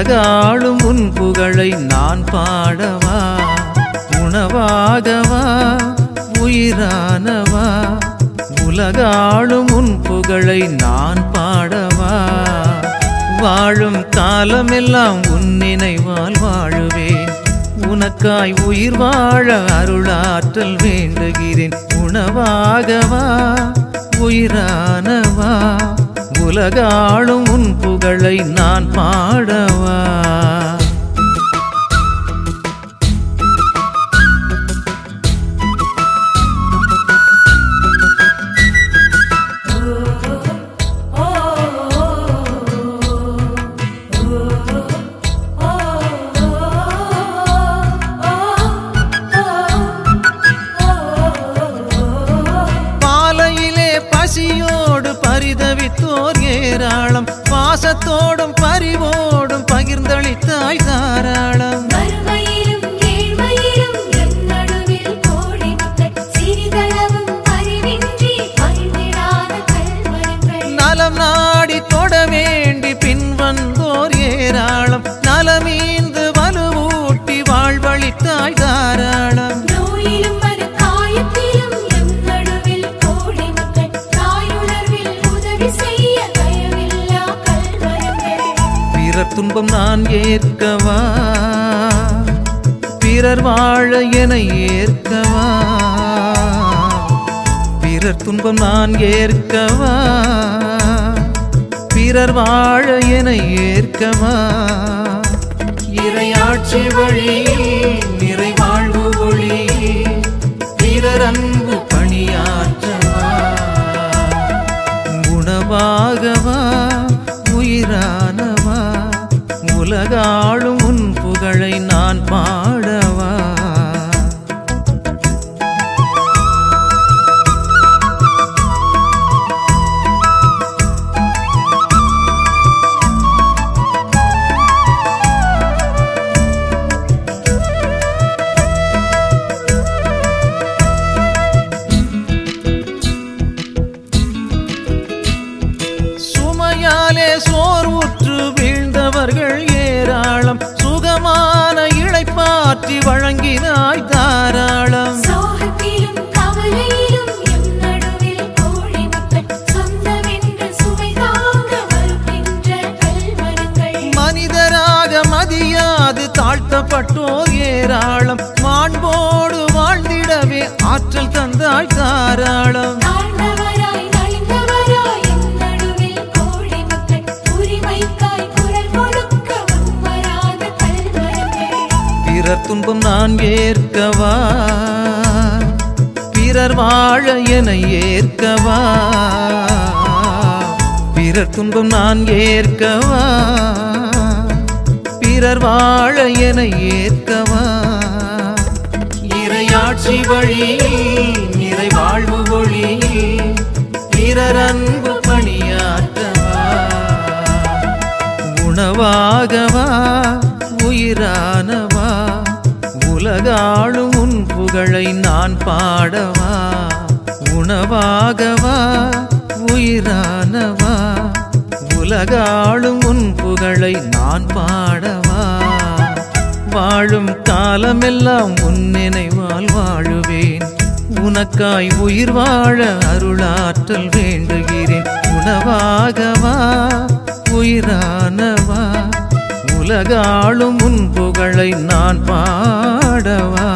உலகாளும் உன் புகழை நான் பாடவா உணவாகவா உயிரானவா உலகாளும் உன் புகழை நான் பாடவா வாழும் காலமெல்லாம் உன் நினைவால் வாழுவேன் உனக்காய் உயிர் வாழ அருளாற்றல் வேண்டுகிறேன் உணவாகவா உயிரானவா உலகாளும் உன் புகழை நான் பாடவா பாலையிலே பசியோடு பரிதவித்தோர் ஏராளம் பாசத்தோடும் பரிவோடும் பகிர்ந்தளித்தாய் தாராளம் வறுமையிலும் ஏழ்மையிலும் என் நடுவில் கோடி மக்கள் சிறிதளவும் அறிவின்றி பகிர்ந்திடாத கல்வரங்கள் நலம் நாடி தொட வேண்டி பின் வந்தோர் ஏராளம் நலமீந்து வலுவூட்டி வாழ்வழித்தாய் தாராளம் நோயிலும் மறு காயத்திலும் எம் நடுவில் கோடி மக்கள் தாயுணர்வில் உதவி செய்ய தயவில்லா கல்வரங்கள் பிறர் துன்பம் நான் ஏற்கவா பிறர் வாழ என ஏற்கவா பிறர் துன்பம் நான் ஏற்கவா பிறர் வாழ என ஏற்கவா இறையாட்சி வழி நிறைவாழ்வு ஒளி பிறர் அன்பு பணியாற்றவா உணவாகவா உயிரானவா உலகாளும் உன் புகழை நான் பாடவா சுமையாலே சோர்வுற்று வீழ்ந்தவர்கள் ஏராளம் சுகமான இளைப்பாற்றி வழங்கினாய் தாராளம் சோகத்திலும் கவலையிலும் எம் நடுவில் கோடி மக்கள் சொந்தமென்று சுமை தாங்க வருகின்ற கல்வரங்கள் மனிதராக மதியாது தாழ்த்தப்பட்டோர் ஏராளம் மாண்போடு வாழ்ந்திடவே ஆற்றல் தந்தாய் தாராளம் தாழ்ந்தவராய் நலிந்தவராய் என் நடுவில் கோடி மக்கள் உரிமைக்காய் குரல் கொடுக்க முன்வராத கல்வரங்கள் பிறர் துன்பம் நான் ஏற்கவா பிறர் வாழ என ஏற்கவா பிறர் துன்பம் நான் ஏற்கவா பிறர் வாழ என ஏற்கவா இறையாட்சி வழி நிறைவாழ்வு ஒளி பிறர் அன்பு பணியாற்றவா உணவாகவா உயிரானவா உலகாளும் உன் புகழை நான் பாடவா உணவாகவா உயிரானவா உலகாளும் உன் புகழை நான் பாடவா வாழும் காலமெல்லாம் உன் நினைவால் வாழுவேன் உனக்காய் உயிர் வாழ அருளாற்றல் வேண்டுகிறேன் உணவாகவா உயிரானவா உலகாளும் உன் புகழை நான் பாடவா